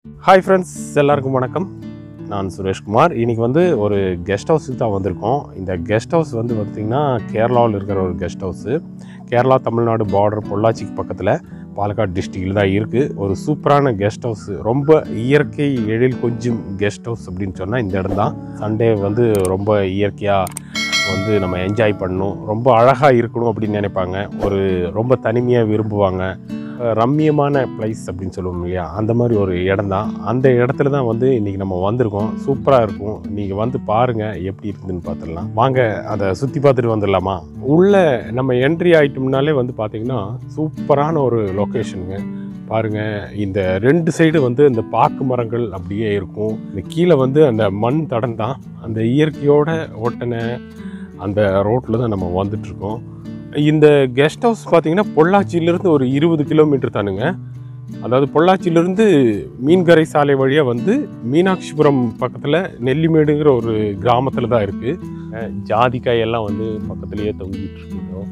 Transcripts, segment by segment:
hi friends எல்லாருக்கும் வணக்கம் நான் சுரேஷ்குமார் இன்னைக்கு வந்து ஒரு கெஸ்ட் ஹவுஸுக்கு தான் வந்திருக்கோம் இந்த கெஸ்ட் ஹவுஸ் வந்து பார்த்திங்கன்னா கேரளாவில் இருக்கிற ஒரு guest house Kerala Tamil Nadu border பொள்ளாச்சிக்கு பக்கத்தில் பாலக்காடு டிஸ்ட்ரிக்டில் தான் இருக்குது ஒரு சூப்பரான கெஸ்ட் ஹவுஸ் ரொம்ப இயற்கை எழில் கொஞ்சம் கெஸ்ட் ஹவுஸ் அப்படின்னு சொன்னால் இந்த இடம் தான் சண்டே வந்து ரொம்ப இயற்கையாக வந்து நம்ம என்ஜாய் பண்ணணும் ரொம்ப அழகாக இருக்கணும் அப்படின்னு நினைப்பாங்க ஒரு ரொம்ப தனிமையாக விரும்புவாங்க அஹ் ரம்மியமான பிளேஸ் அப்படின்னு சொல்லுவோம் இல்லையா அந்த மாதிரி ஒரு இடம் தான் அந்த இடத்துல தான் வந்து இன்றைக்கி நம்ம வந்திருக்கோம் சூப்பராக இருக்கும் நீங்கள் வந்து பாருங்கள் எப்படி இருக்குதுன்னு பார்த்துடலாம் வாங்க அதை சுற்றி பார்த்துட்டு வந்துடலாமா உள்ளே நம்ம என்ட்ரி ஆயிட்டோம்னாலே வந்து பார்த்திங்கன்னா சூப்பரான ஒரு லொக்கேஷனுங்க பாருங்க இந்த ரெண்டு சைடு வந்து இந்த பாக்கு மரங்கள் அப்படியே இருக்கும் இந்த கீழே வந்து அந்த மண் தடம் தான் அந்த இயற்கையோட ஒட்டின அந்த ரோட்டில் தான் நம்ம வந்துட்டு இருக்கோம் இந்த கெஸ்ட் ஹவுஸ் பார்த்தீங்கன்னா பொள்ளாச்சியிலேருந்து ஒரு இருபது கிலோமீட்டர் தானுங்க அதாவது பொள்ளாச்சியிலேருந்து மீன்கரை சாலை வழியாக வந்து மீனாட்சிபுரம் பக்கத்தில் நெல்லிமேடுங்கிற ஒரு கிராமத்தில் தான் இருக்குது ஜாதிக்காய் எல்லாம் வந்து பக்கத்துலேயே தொங்கிட்டு இருக்குங்க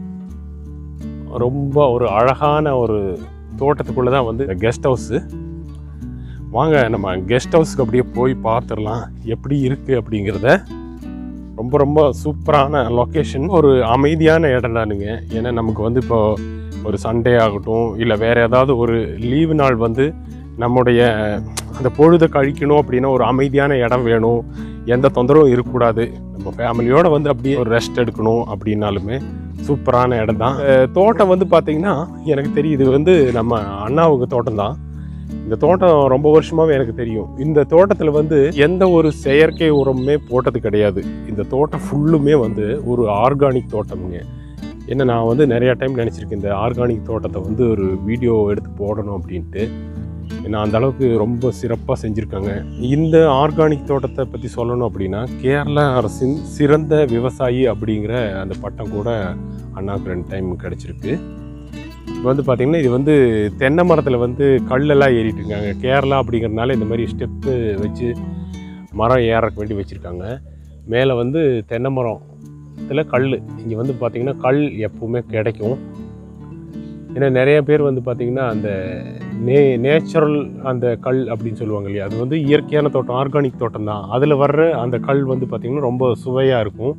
ரொம்ப ஒரு அழகான ஒரு தோட்டத்துக்குள்ளே தான் வந்து கெஸ்ட் ஹவுஸு வாங்க நம்ம கெஸ்ட் ஹவுஸ்க்கு அப்படியே போய் பார்த்துடலாம் எப்படி இருக்குது அப்படிங்கிறத ரொம்ப ரொம்ப சூப்பரான லொக்கேஷன் ஒரு அமைதியான இடம் தானுங்க ஏன்னா நமக்கு வந்து இப்போ ஒரு சண்டே ஆகட்டும் இல்லை வேறு ஏதாவது ஒரு லீவு நாள் வந்து நம்முடைய அந்த பொழுதை கழிக்கணும் அப்படின்னா ஒரு அமைதியான இடம் வேணும் எந்த தொந்தரவும் இருக்கக்கூடாது நம்ம ஃபேமிலியோடு வந்து அப்படியே ஒரு ரெஸ்ட் எடுக்கணும் அப்படின்னாலுமே சூப்பரான இடம் தான் அஹ் தோட்டம் வந்து பார்த்திங்கன்னா எனக்கு தெரியுது வந்து நம்ம அண்ணாவுக்கு தோட்டம் தான் இந்த தோட்டம் ரொம்ப வருஷமாவே எனக்கு தெரியும் இந்த தோட்டத்தில் வந்து எந்த ஒரு செயற்கை உரமுமே போட்டது கிடையாது இந்த தோட்டம் ஃபுல்லுமே வந்து ஒரு ஆர்கானிக் தோட்டம்ங்க ஏன்னா நான் வந்து நிறையா டைம் நினச்சிருக்கேன் இந்த ஆர்கானிக் தோட்டத்தை வந்து ஒரு வீடியோ எடுத்து போடணும் அப்படின்ட்டு ஏன்னா அந்த அளவுக்கு ரொம்ப சிறப்பாக செஞ்சுருக்காங்க இந்த ஆர்கானிக் தோட்டத்தை பற்றி சொல்லணும் அப்படின்னா கேரள அரசின் சிறந்த விவசாயி அப்படிங்கிற அந்த பட்டம் கூட அண்ணாவுக்கு ரெண்டு டைம் கிடச்சிருக்கு இப்போ வந்து பார்த்திங்கன்னா இது வந்து தென்னை மரத்தில் வந்து கல்லெல்லாம் ஏறிட்டு இருக்காங்க கேரளா அப்படிங்கிறதுனால இந்த மாதிரி ஸ்டெப்பு வச்சு மரம் ஏறக்கு வேண்டி வச்சுருக்காங்க மேலே வந்து தென்னை மரத்தில் கல் இங்கே வந்து பார்த்திங்கன்னா கல் எப்பவுமே கிடைக்கும் ஏன்னா நிறைய பேர் வந்து பார்த்திங்கன்னா அந்த நே நேச்சுரல் அந்த கல் அப்படின்னு சொல்லுவாங்க இல்லையா அது வந்து இயற்கையான தோட்டம் ஆர்கானிக் தோட்டம் தான் அதில் வர்ற அந்த கல் வந்து பார்த்திங்கன்னா ரொம்ப சுவையாக இருக்கும்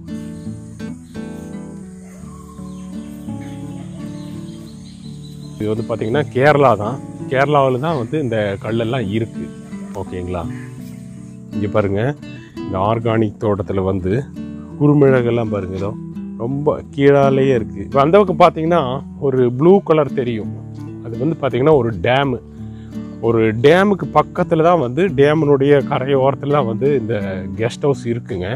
இது வந்து பார்த்திங்கன்னா கேரளா தான் கேரளாவில் தான் வந்து இந்த கல்லெல்லாம் இருக்குது ஓகேங்களா இங்கே பாருங்கள் இந்த ஆர்கானிக் தோட்டத்தில் வந்து குறுமிளகெல்லாம் பாருங்க இதோ ரொம்ப கீழாலேயே இருக்குது இப்போ அந்த பக்கம் பார்த்தீங்கன்னா ஒரு ப்ளூ கலர் தெரியும் அது வந்து பார்த்திங்கன்னா ஒரு டேமு ஒரு டேமுக்கு பக்கத்தில் தான் வந்து டேமினுடைய கரையோரத்தில் தான் வந்து இந்த கெஸ்ட் ஹவுஸ் இருக்குங்க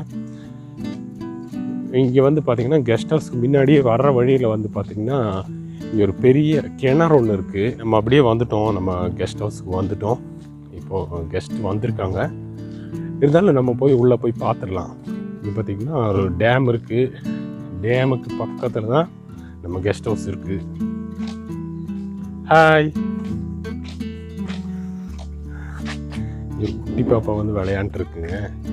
இங்கே வந்து பார்த்திங்கன்னா கெஸ்ட் ஹவுஸ்க்கு முன்னாடியே வர்ற வழியில் வந்து பார்த்திங்கன்னா இங்கே ஒரு பெரிய கிணறு ஒன்று இருக்குது நம்ம அப்படியே வந்துட்டோம் நம்ம கெஸ்ட் ஹவுஸுக்கு வந்துட்டோம் இப்போது கெஸ்ட் வந்திருக்காங்க இருந்தாலும் நம்ம போய் உள்ளே போய் பார்த்துடலாம் இங்கே பார்த்திங்கன்னா ஒரு டேம் இருக்குது டேமுக்கு பக்கத்தில் தான் நம்ம கெஸ்ட் ஹவுஸ் இருக்குது ஹாய் குட்டி பாப்பா வந்து விளையாண்டுட்டு இருக்குங்க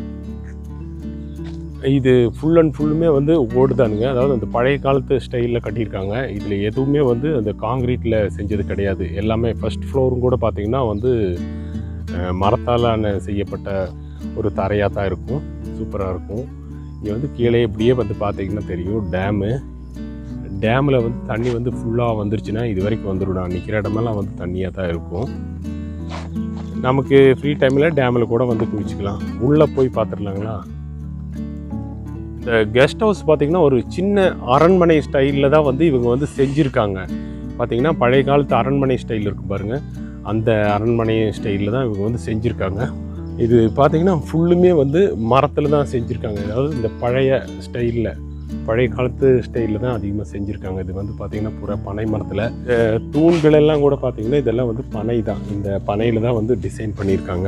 இது ஃபுல் அண்ட் ஃபுல்லுமே வந்து ஓடுதானுங்க அதாவது அந்த பழைய காலத்து ஸ்டைலில் கட்டியிருக்காங்க இதில் எதுவுமே வந்து அந்த காங்கிரீட்டில் செஞ்சது கிடையாது எல்லாமே ஃபர்ஸ்ட் ஃப்ளோரும் கூட பார்த்திங்கன்னா வந்து அஹ், மரத்தாலான செய்யப்பட்ட ஒரு தரையாக தான் இருக்கும் சூப்பராக இருக்கும் இங்கே வந்து கீழே இப்படியே வந்து பார்த்தீங்கன்னா தெரியும் டேமு டேமில் வந்து தண்ணி வந்து ஃபுல்லாக வந்துருச்சுன்னா இது வரைக்கும் வந்துடும் நான் நிற்கிற இடமெல்லாம் வந்து தண்ணியாக தான் இருக்கும் நமக்கு ஃப்ரீ டைமில் டேமில் கூட வந்து குளிச்சுக்கலாம் உள்ளே போய் பார்த்துடலாங்களா இந்த கெஸ்ட் ஹவுஸ் பார்த்திங்கன்னா ஒரு சின்ன அரண்மனை ஸ்டைலில் தான் வந்து இவங்க வந்து செஞ்சுருக்காங்க பார்த்திங்கன்னா பழைய காலத்து அரண்மனை ஸ்டைல் இருக்கும் பாருங்கள் அந்த அரண்மனை ஸ்டைலில் தான் இவங்க வந்து செஞ்சுருக்காங்க இது பார்த்திங்கன்னா ஃபுல்லுமே வந்து மரத்தில் தான் செஞ்சுருக்காங்க அதாவது இந்த பழைய ஸ்டைலில் பழைய காலத்து ஸ்டைலில் தான் அதிகமாக செஞ்சுருக்காங்க இது வந்து பார்த்திங்கன்னா பூரா பனை மரத்தில் தூண்கள் எல்லாம் கூட பார்த்திங்கன்னா இதெல்லாம் வந்து பனை தான் இந்த பனையில் தான் வந்து டிசைன் பண்ணியிருக்காங்க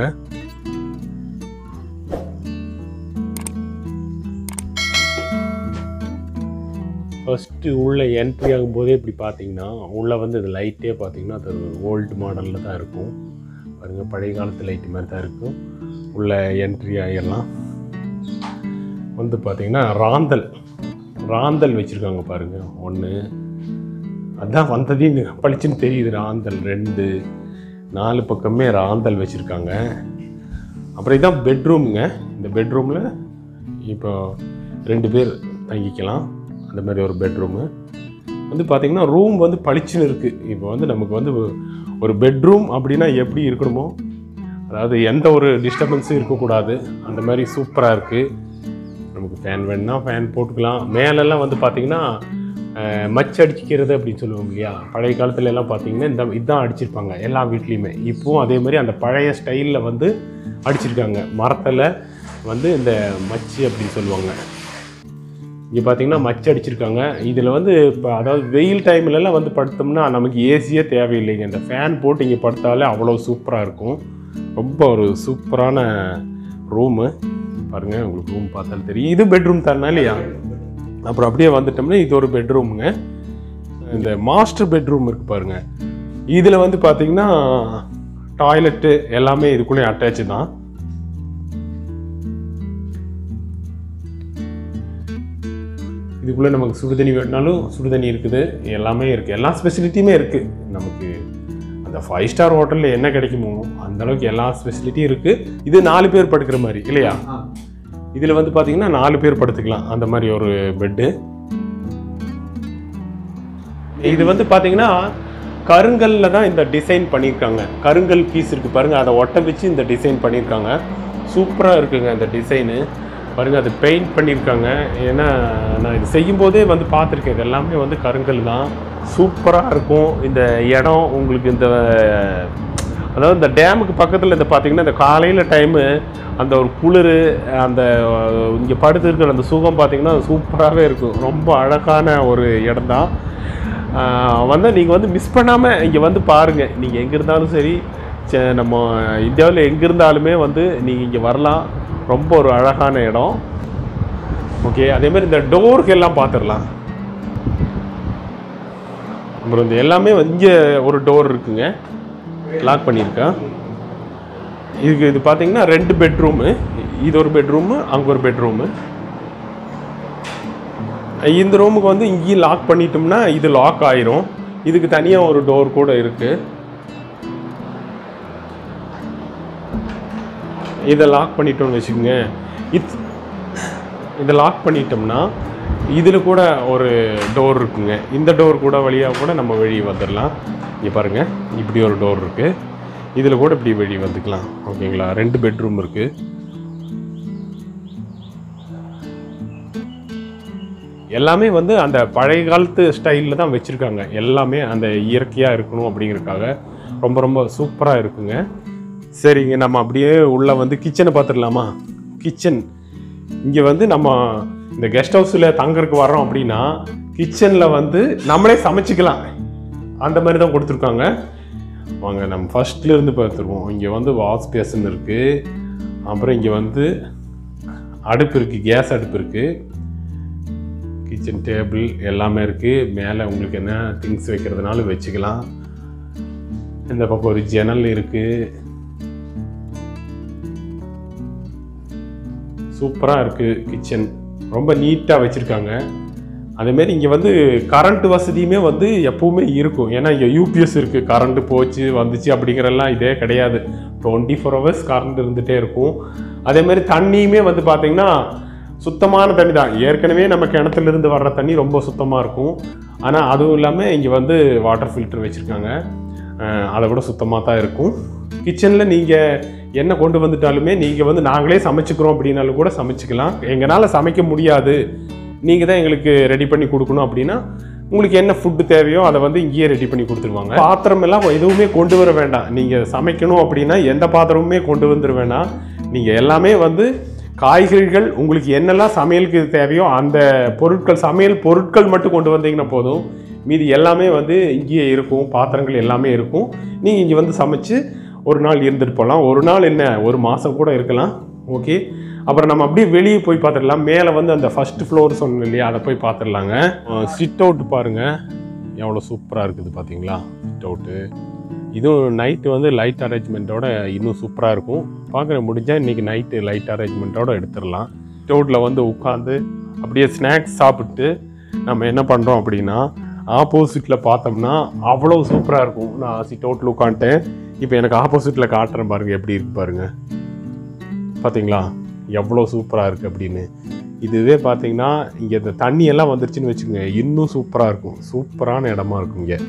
ஃபஸ்ட்டு உள்ளே என்ட்ரி ஆகும்போதே இப்படி பார்த்தீங்கன்னா உள்ளே வந்து இது லைட்டே பார்த்தீங்கன்னா அது ஓல்டு மாடலில் தான் இருக்கும் பாருங்கள் பழைய காலத்து லைட்டு மாதிரி தான் இருக்கும் உள்ளே என்ட்ரி ஆகிடலாம் வந்து பார்த்தீங்கன்னா ராந்தல் ராந்தல் வச்சுருக்காங்க பாருங்கள் ஒன்று அதான் வந்ததே பளிச்சுன்னு தெரியுது ராந்தல் ரெண்டு நாலு பக்கமே ராந்தல் வச்சுருக்காங்க அப்புறம் இதான் பெட்ரூமுங்க இந்த பெட்ரூமில் இப்போ ரெண்டு பேர் தங்கிக்கலாம் அந்த மாதிரி ஒரு பெட்ரூமு வந்து பார்த்திங்கன்னா ரூம் வந்து பளிச்சுன்னு இருக்குது இப்போ வந்து நமக்கு வந்து ஒரு பெட்ரூம் அப்படின்னா எப்படி இருக்கணுமோ அதாவது எந்த ஒரு டிஸ்டர்பன்ஸும் இருக்கக்கூடாது அந்த மாதிரி சூப்பராக இருக்குது நமக்கு ஃபேன் வேணும்னா ஃபேன் போட்டுக்கலாம் மேலெல்லாம் வந்து பார்த்திங்கன்னா அஹ், மச்சு அடிச்சிக்கிறது அப்படின்னு சொல்லுவோம் இல்லையா பழைய காலத்துல எல்லாம் பார்த்தீங்கன்னா இந்த இதுதான் அடிச்சிருப்பாங்க எல்லா வீட்லேயுமே இப்போவும் அதே மாதிரி அந்த பழைய ஸ்டைலில் வந்து அடிச்சிருக்காங்க மரத்தில் வந்து இந்த மச்சு அப்படின்னு சொல்லுவாங்க இங்கே பார்த்தீங்கன்னா மச்சு அடிச்சிருக்காங்க இதில் வந்து இப்போ அதாவது வெயில் டைம்லலாம் வந்து படுத்தோம்னா நமக்கு ஏசியே தேவையில்லைங்க இந்த ஃபேன் போட்டு இங்கே படுத்தாலே அவ்வளோ சூப்பராக இருக்கும் ரொம்ப ஒரு சூப்பரான ரூமு பாருங்கள் உங்களுக்கு ரூம் பார்த்தாலும் தெரியும் இது பெட்ரூம் தானே இல்லையா அப்புறம் அப்படியே வந்துட்டோம்னா இது ஒரு பெட்ரூமுங்க இந்த மாஸ்டர் பெட்ரூம் இருக்கு பாருங்க இதில் வந்து பார்த்தீங்கன்னா டாய்லெட்டு எல்லாமே இதுக்குள்ளே அட்டாச்சு தான் இதுக்குள்ளே நமக்கு சுடுதண்ணி வேணுனாலும் சுடுதண்ணி இருக்குது எல்லாமே இருக்குது எல்லா ஸ்பெசிலிட்டியுமே இருக்குது நமக்கு அந்த ஃபைவ் ஸ்டார் ஹோட்டலில் என்ன கிடைக்குமோ அந்த அளவுக்கு எல்லா ஸ்பெசிலிட்டியும் இருக்குது இது நாலு பேர் படுக்கிற மாதிரி இல்லையா இதில் வந்து பார்த்தீங்கன்னா நாலு பேர் படுத்துக்கலாம் அந்த மாதிரி ஒரு பெட்டு இது வந்து பார்த்தீங்கன்னா கருங்கல்ல தான் இந்த டிசைன் பண்ணியிருக்காங்க கருங்கல் பீஸ் இருக்கு பாருங்க அதை ஒட்ட வச்சு இந்த டிசைன் பண்ணியிருக்காங்க சூப்பராக இருக்குங்க இந்த டிசைனு பாருங்க அது பெயிண்ட் பண்ணியிருக்காங்க ஏன்னா நான் இது செய்யும்போதே வந்து பார்த்துருக்கேன் இது எல்லாமே வந்து கருங்கல் தான் சூப்பராக இருக்கும் இந்த இடம் உங்களுக்கு இந்த அதாவது இந்த டேமுக்கு பக்கத்தில் இந்த பார்த்தீங்கன்னா இந்த காலையில் டைமு அந்த ஒரு குளிர் அந்த இங்கே படுத்து இருக்கிற அந்த சுகம் பார்த்தீங்கன்னா சூப்பராகவே இருக்கும் ரொம்ப அழகான ஒரு இடம் தான் வந்து நீங்கள் வந்து மிஸ் பண்ணாமல் இங்கே வந்து பாருங்கள் நீங்கள் எங்கே இருந்தாலும் சரி ச- நம்ம இந்தியாவில் எங்கே இருந்தாலுமே வந்து நீங்கள் இங்கே வரலாம் ரொம்ப ஒரு அழகான இடம் ஓகே அதே மாதிரி இந்த டோருக்கு எல்லாம் பார்த்துடலாம் அப்புறம் இந்த எல்லாமே வந்து இங்கே ஒரு டோர் இருக்குங்க லாக் பண்ணியிருக்கேன் இதுக்கு இது பார்த்தீங்கன்னா ரெண்டு பெட்ரூமு இது ஒரு பெட்ரூமு அங்கே ஒரு பெட்ரூமு இந்த ரூமுக்கு வந்து இங்கேயும் லாக் பண்ணிட்டோம்னா இது லாக் ஆயிரும் இதுக்கு தனியாக ஒரு டோர் கூட இருக்கு இதை லாக் பண்ணிட்டோம்னு வச்சுக்கோங்க இத் இதை லாக் பண்ணிட்டோம்னா இதில் கூட ஒரு டோர் இருக்குங்க இந்த டோர் கூட வழியாக கூட நம்ம வெளியே வந்துடலாம் இங்கே பாருங்கள் இப்படி ஒரு டோர் இருக்குது இதில் கூட இப்படி வெளியே வந்துக்கலாம் ஓகேங்களா ரெண்டு பெட்ரூம் இருக்குது எல்லாமே வந்து அந்த பழைய காலத்து ஸ்டைலில் தான் வச்சுருக்காங்க எல்லாமே அந்த இயற்கையாக இருக்கணும் அப்படிங்கிறதுக்காக ரொம்ப ரொம்ப சூப்பராக இருக்குங்க சரிங்க நம்ம அப்படியே உள்ளே வந்து கிச்சனை பார்த்துடலாமா கிச்சன் இங்கே வந்து நம்ம இந்த கெஸ்ட் ஹவுஸில் தங்கறதுக்கு வரோம் அப்படின்னா கிச்சனில் வந்து நம்மளே சமைச்சிக்கலாம் அந்த மாதிரி தான் கொடுத்துருக்காங்க வாங்க நம்ம ஃபர்ஸ்ட்ல இருந்து பார்த்துருவோம் இங்கே வந்து வாஷ் பேசன் இருக்குது அப்புறம் இங்கே வந்து அடுப்பு இருக்குது கேஸ் அடுப்பு இருக்குது கிச்சன் டேபிள் எல்லாமே இருக்குது மேலே உங்களுக்கு என்ன திங்ஸ் வைக்கிறதுனாலும் வச்சுக்கலாம் இந்த பக்கம் ஒரு ஜன்னல் இருக்குது சூப்பராக இருக்குது கிச்சன் ரொம்ப நீட்டாக வச்சுருக்காங்க அதேமாரி இங்கே வந்து கரண்ட் வசதியுமே வந்து எப்பவுமே இருக்கும் ஏன்னா இங்கே யூபிஎஸ் இருக்குது கரண்ட் போச்சு வந்துச்சு அப்படிங்கிறெல்லாம் இதே கிடையாது டுவெண்ட்டி ஃபோர் ஹவர்ஸ் கரண்ட் இருந்துகிட்டே இருக்கும் அதேமாரி தண்ணியுமே வந்து பார்த்திங்கன்னா சுத்தமான தண்ணி தான் ஏற்கனவே நம்ம கிணத்துல இருந்து வர்ற தண்ணி ரொம்ப சுத்தமாக இருக்கும் ஆனால் அதுவும் இல்லாமல் இங்கே வந்து வாட்டர் ஃபில்டர் வச்சுருக்காங்க அதை விட சுத்தமாக தான் இருக்கும் கிச்சனில் நீங்கள் என்ன கொண்டு வந்துட்டாலுமே நீங்கள் வந்து நாங்களே சமைச்சுக்கிறோம் அப்படின்னாலும் கூட சமைச்சிக்கலாம் எங்களால் சமைக்க முடியாது நீங்கள் தான் எங்களுக்கு ரெடி பண்ணி கொடுக்கணும் அப்படின்னா உங்களுக்கு என்ன ஃபுட்டு தேவையோ அதை வந்து இங்கேயே ரெடி பண்ணி கொடுத்துருவாங்க பாத்திரம் எல்லாம் எதுவுமே கொண்டு வர வேண்டாம் நீங்கள் சமைக்கணும் அப்படின்னா எந்த பாத்திரமுமே கொண்டு வந்துட வேண்டாம் நீங்கள் எல்லாமே வந்து காய்கறிகள் உங்களுக்கு என்னெல்லாம் சமையலுக்கு தேவையோ அந்த பொருட்கள் சமையல் பொருட்கள் மட்டும் கொண்டு வந்தீங்கன்னா போதும் மீதி எல்லாமே வந்து இங்கேயே இருக்கும் பாத்திரங்கள் எல்லாமே இருக்கும் நீங்கள் இங்கே வந்து சமைச்சு ஒரு நாள் இருந்துட்டு போகலாம் ஒரு நாள் என்ன ஒரு மாதம் கூட இருக்கலாம் ஓகே அப்புறம் நம்ம அப்படியே வெளியே போய் பார்த்துடலாம் மேலே வந்து அந்த ஃபர்ஸ்ட் ஃப்ளோர் சொன்னோம் இல்லையா அதை போய் பார்த்துடலாங்க சிட் அவுட் பாருங்கள் எவ்வளோ சூப்பராக இருக்குது பார்த்தீங்களா சிட் அவுட்டு இதுவும் நைட்டு வந்து லைட் அரேஞ்ச்மெண்ட்டோட இன்னும் சூப்பராக இருக்கும் பார்க்குற முடிஞ்சால் இன்றைக்கி நைட்டு லைட் அரேஞ்ச்மெண்ட்டோட எடுத்துடலாம் சிட் அவுட்டில் வந்து உட்காந்து அப்படியே ஸ்நாக்ஸ் சாப்பிட்டு நம்ம என்ன பண்ணுறோம் அப்படின்னா ஆப்போசிட்டில் பார்த்தோம்னா அவ்வளோ சூப்பராக இருக்கும் நான் சிட் அவுட்டில் உட்காந்துட்டேன் இப்போ எனக்கு ஆப்போசிட்டில் காட்டுறேன் பாருங்க எப்படி இருக்கு பாருங்க பார்த்தீங்களா எவ்வளோ சூப்பராக இருக்குது அப்படின்னு இதுவே பார்த்தீங்கன்னா இங்கே இந்த தண்ணி எல்லாம் வந்துருச்சுன்னு வச்சுக்கோங்க இன்னும் சூப்பராக இருக்கும் சூப்பரான இடமா இருக்கும் இங்கே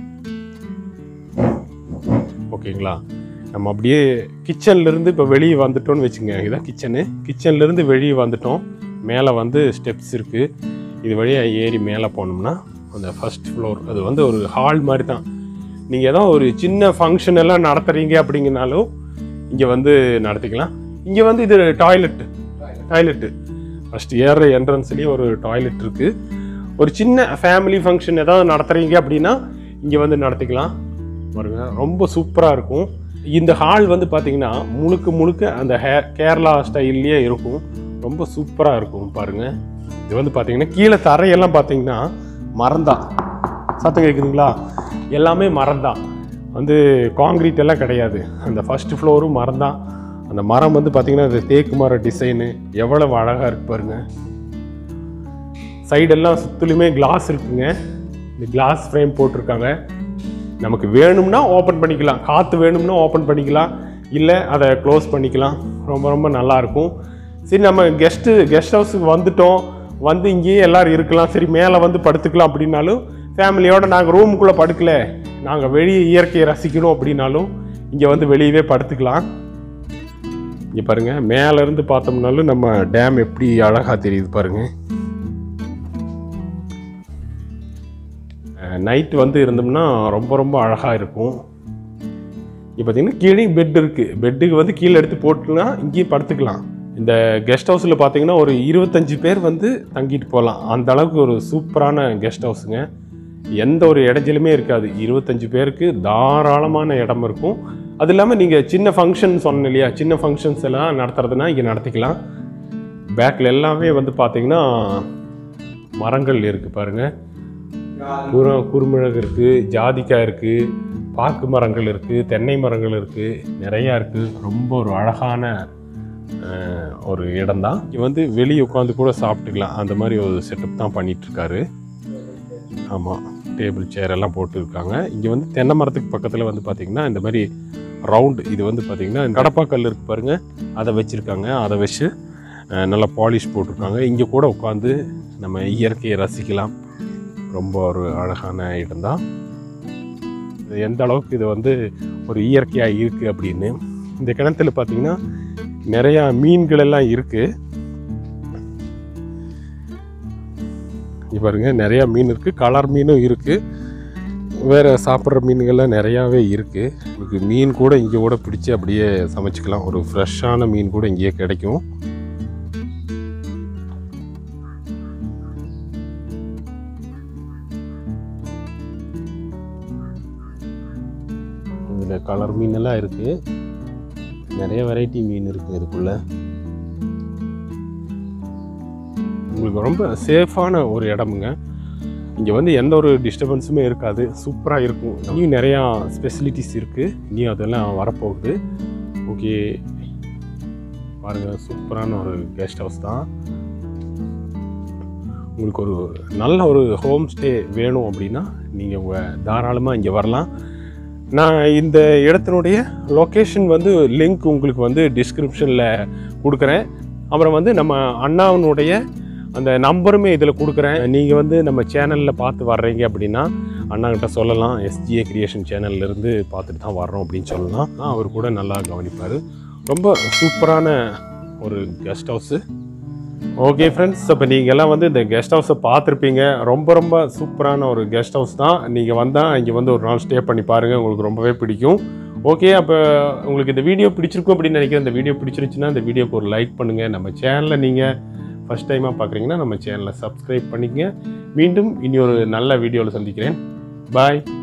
ஓகேங்களா நம்ம அப்படியே கிச்சன்லேருந்து இப்போ வெளியே வந்துட்டோம்னு வச்சுங்க இதான் கிச்சனு கிச்சன்லேருந்து வெளியே வந்துட்டோம் மேலே வந்து ஸ்டெப்ஸ் இருக்குது இது வழியாக ஏறி மேலே போனோம்னா அந்த ஃபர்ஸ்ட் ஃப்ளோர் அது வந்து ஒரு ஹால் மாதிரி தான் நீங்கள் ஏதோ ஒரு சின்ன ஃபங்க்ஷன் எல்லாம் நடத்துகிறீங்க அப்படிங்கனாலும் இங்கே வந்து நடத்திக்கலாம் இங்கே வந்து இது டாய்லெட்டு டாய்லெட்டு ஃபஸ்ட் ஏறுற என்ட்ரன்ஸ்லேயே ஒரு டாய்லெட் இருக்குது ஒரு சின்ன ஃபேமிலி ஃபங்க்ஷன் ஏதாவது நடத்துகிறீங்க அப்படின்னா இங்கே வந்து நடத்திக்கலாம் பாருங்க ரொம்ப சூப்பராக இருக்கும் இந்த ஹால் வந்து பார்த்தீங்கன்னா முழுக்க முழுக்க அந்த ஹே கேரளா ஸ்டைல்லையே இருக்கும் ரொம்ப சூப்பராக இருக்கும் பாருங்க இது வந்து பார்த்தீங்கன்னா கீழே தரையெல்லாம் பார்த்தீங்கன்னா மரம்தான் சத்தம் கேட்குதுங்களா எல்லாமே மரம்தான் வந்து காங்கிரீட் எல்லாம் கிடையாது அந்த ஃபர்ஸ்ட் ஃப்ளோரும் மரம் தான் அந்த மரம் வந்து பார்த்தீங்கன்னா இந்த தேக்கு மர டிசைனு எவ்வளவு அழகாக இருக்கு பாருங்க சைடெல்லாம் சுற்றிலுமே கிளாஸ் இருக்குங்க இந்த கிளாஸ் ஃப்ரேம் போட்டிருக்காங்க நமக்கு வேணும்னா ஓப்பன் பண்ணிக்கலாம் காற்று வேணும்னா ஓப்பன் பண்ணிக்கலாம் இல்லை அதை க்ளோஸ் பண்ணிக்கலாம் ரொம்ப ரொம்ப நல்லா இருக்கும் சரி நம்ம கெஸ்ட்டு கெஸ்ட் ஹவுஸுக்கு வந்துட்டோம் வந்து இங்கேயே எல்லாரும் இருக்கலாம் சரி மேலே வந்து படுத்துக்கலாம் அப்படின்னாலும் ஃபேமிலியோட நாங்கள் ரூமுக்குள்ளே படுக்கல நாங்கள் வெளியே இயற்கையை ரசிக்கணும் அப்படின்னாலும் இங்கே வந்து வெளியவே படுத்துக்கலாம் இங்கே பாருங்க மேல இருந்து பார்த்தோம்னாலும் நம்ம டேம் எப்படி அழகா தெரியுது பாருங்க நைட் வந்து இருந்தோம்னா ரொம்ப ரொம்ப அழகா இருக்கும் இப்போ பார்த்தீங்கன்னா கீழே பெட் இருக்கு பெட்டுக்கு வந்து கீழே எடுத்து போட்டுனா இங்கேயும் படுத்துக்கலாம் இந்த கெஸ்ட் ஹவுஸில் பார்த்தீங்கன்னா ஒரு இருபத்தஞ்சு பேர் வந்து தங்கிட்டு போகலாம் அந்த அளவுக்கு ஒரு சூப்பரான கெஸ்ட் ஹவுஸுங்க எந்த ஒரு இடைஞ்சலுமே இருக்காது இருபத்தஞ்சு பேருக்கு தாராளமான இடம் இருக்கும் அது இல்லாமல் நீங்கள் சின்ன ஃபங்க்ஷன் சொன்னேன் இல்லையா சின்ன ஃபங்க்ஷன்ஸ் எல்லாம் நடத்துறதுனா இங்கே நடத்திக்கலாம் பேக்கில் எல்லாமே வந்து பார்த்தீங்கன்னா மரங்கள் இருக்குது பாருங்கள் குரு குறுமிளகு இருக்குது ஜாதிக்காய் இருக்குது பாக்கு மரங்கள் இருக்குது தென்னை மரங்கள் இருக்குது நிறையா இருக்குது ரொம்ப ஒரு அழகான அஹ், ஒரு இடம்தான் இங்கே வந்து வெளியே உட்காந்து கூட சாப்பிட்டுக்கலாம் அந்த மாதிரி ஒரு செட்டப் தான் பண்ணிகிட்ருக்காரு ஆமாம் டேபிள் சேர் எல்லாம் போட்டுருக்காங்க இங்கே வந்து தென்னை மரத்துக்கு பக்கத்தில் வந்து பார்த்திங்கன்னா இந்த மாதிரி ரவுண்டு இது வந்து பார்த்திங்கன்னா கடப்பாக்கல் இருக்கு பாருங்க அதை வச்சுருக்காங்க அதை வச்சு அஹ், நல்லா பாலிஷ் போட்டிருக்காங்க இங்கே கூட உட்காந்து நம்ம இயற்கையை ரசிக்கலாம் ரொம்ப ஒரு அழகான இடம்தான் இது எந்த அளவுக்கு இது வந்து ஒரு இயற்கையாக இருக்குது அப்படின்னு இந்த கிணத்துல பார்த்தீங்கன்னா நிறையா மீன்கள் எல்லாம் இருக்குது இங்க பாருங்க நிறையா மீன் இருக்குது கலர் மீனும் இருக்குது வேறு சாப்பிட்ற மீன்கள்லாம் நிறையாவே இருக்குது உங்களுக்கு மீன் கூட இங்கே கூட பிடிச்சி அப்படியே சமைச்சிக்கலாம் ஒரு ஃப்ரெஷ்ஷான மீன் கூட இங்கேயே கிடைக்கும் இதில் கலர் மீனெல்லாம் இருக்குது நிறைய வெரைட்டி மீன் இருக்குது இதுக்குள்ள உங்களுக்கு ரொம்ப சேஃபான ஒரு இடமுங்க இங்கே வந்து எந்த ஒரு டிஸ்டர்பன்ஸுமே இருக்காது சூப்பராக இருக்கும் இனியும் நிறையா ஸ்பெசிலிட்டிஸ் இருக்குது இனியும் அதெல்லாம் வரப்போகுது ஓகே பாருங்கள் சூப்பரான ஒரு கெஸ்ட் ஹவுஸ் தான் உங்களுக்கு ஒரு நல்ல ஒரு ஹோம் ஸ்டே வேணும் அப்படின்னா நீங்கள் தாராளமாக இங்கே வரலாம் நான் இந்த இடத்தினுடைய லொக்கேஷன் வந்து லிங்க் உங்களுக்கு வந்து டிஸ்கிரிப்ஷனில் கொடுக்குறேன் அப்புறம் வந்து நம்ம அண்ணாவினுடைய அந்த நம்பருமே இதில் கொடுக்குறேன் நீங்கள் வந்து நம்ம சேனலில் பார்த்து வர்றீங்க அப்படின்னா அண்ணாகிட்ட சொல்லலாம் எஸ்ஜிஏ கிரியேஷன் சேனல்லேருந்து பார்த்துட்டு தான் வர்றோம் அப்படின்னு சொல்லலாம் அவர் கூட நல்லா கவனிப்பார் ரொம்ப சூப்பரான ஒரு கெஸ்ட் ஹவுஸு ஓகே ஃப்ரெண்ட்ஸ் இப்போ நீங்கள் எல்லாம் வந்து இந்த கெஸ்ட் ஹவுஸை பார்த்துருப்பீங்க ரொம்ப ரொம்ப சூப்பரான ஒரு கெஸ்ட் ஹவுஸ் தான் நீங்கள் வந்தால் இங்கே வந்து ஒரு நாள் ஸ்டே பண்ணி பாருங்கள் உங்களுக்கு ரொம்பவே பிடிக்கும் ஓகே அப்போ உங்களுக்கு இந்த வீடியோ பிடிச்சிருக்கும் அப்படின்னு நினைக்கிறேன் இந்த வீடியோ பிடிச்சிருச்சுன்னா இந்த வீடியோக்கு ஒரு லைக் பண்ணுங்கள் நம்ம சேனலை நீங்கள் ஃபஸ்ட் டைமாக பார்க்குறீங்கன்னா நம்ம சேனலை சப்ஸ்கிரைப் பண்ணிக்கங்க மீண்டும் இனி ஒரு நல்ல வீடியோவில் சந்திக்கிறேன் பாய்